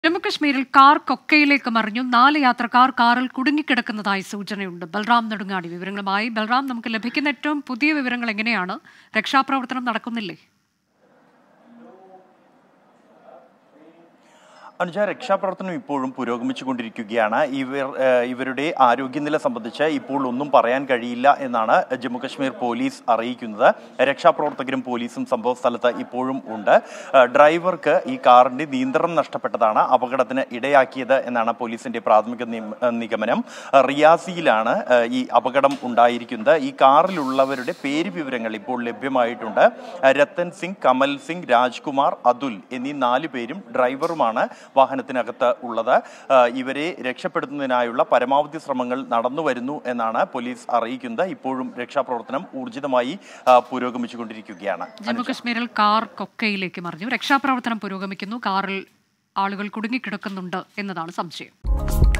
ജമ്മുകശ്മീരിൽ കാർ കൊക്കയിലേക്ക് മറിഞ്ഞു നാല് യാത്രക്കാർ കാറിൽ കുടുങ്ങിക്കിടക്കുന്നതായി സൂചനയുണ്ട് ബൽറാം നെടുങ്ങാടി വിവരങ്ങളുമായി ബൽറാം നമുക്ക് ലഭിക്കുന്ന ഏറ്റവും പുതിയ വിവരങ്ങൾ എങ്ങനെയാണ് രക്ഷാപ്രവർത്തനം നടക്കുന്നില്ലേ അനുജ രക്ഷാപ്രവർത്തനം ഇപ്പോഴും പുരോഗമിച്ചുകൊണ്ടിരിക്കുകയാണ് ഇവർ ഏഹ്, ഇവരുടെ ആരോഗ്യനില സംബന്ധിച്ച് ഇപ്പോൾ ഒന്നും പറയാൻ കഴിയില്ല എന്നാണ് ജമ്മുകശ്മീർ പോലീസ് അറിയിക്കുന്നത് രക്ഷാപ്രവർത്തകരും പോലീസും സംഭവ സ്ഥലത്ത് ഇപ്പോഴും ഉണ്ട് ഏഹ്, ഡ്രൈവർക്ക് ഈ കാറിന്റെ നിയന്ത്രണം നഷ്ടപ്പെട്ടതാണ് അപകടത്തിന് ഇടയാക്കിയത് എന്നാണ് പോലീസിന്റെ പ്രാഥമിക നിം- ഏഹ്, നിഗമനം ഏഹ്, റിയാസിയിലാണ് ഏഹ്, ഈ അപകടം ഉണ്ടായിരിക്കുന്നത് ഈ കാറിലുള്ളവരുടെ പേര് വിവരങ്ങൾ ഇപ്പോൾ ലഭ്യമായിട്ടുണ്ട് ഏഹ്, രത്തൻ സിംഗ് കമൽ സിംഗ് രാജ്കുമാർ അതുൽ എന്നീ നാല് പേരും ഡ്രൈവറുമാണ് വാഹനത്തിനകത്ത് ഉള്ളത് ഏഹ്, ഇവരെ രക്ഷപ്പെടുത്തുന്നതിനായുള്ള പരമാവധി ശ്രമങ്ങൾ നടന്നു വരുന്നു എന്നാണ് പോലീസ് അറിയിക്കുന്നത് ഇപ്പോഴും രക്ഷാപ്രവർത്തനം ഊർജിതമായി ഏഹ്, പുരോഗമിച്ചുകൊണ്ടിരിക്കുകയാണ് ജമ്മുകശ്മീരിൽ കാർ കൊക്കയിലേക്ക് മറിഞ്ഞു രക്ഷാപ്രവർത്തനം പുരോഗമിക്കുന്നു കാറിൽ ആളുകൾ കുടുങ്ങിക്കിടക്കുന്നുണ്ട് എന്നതാണ് സംശയം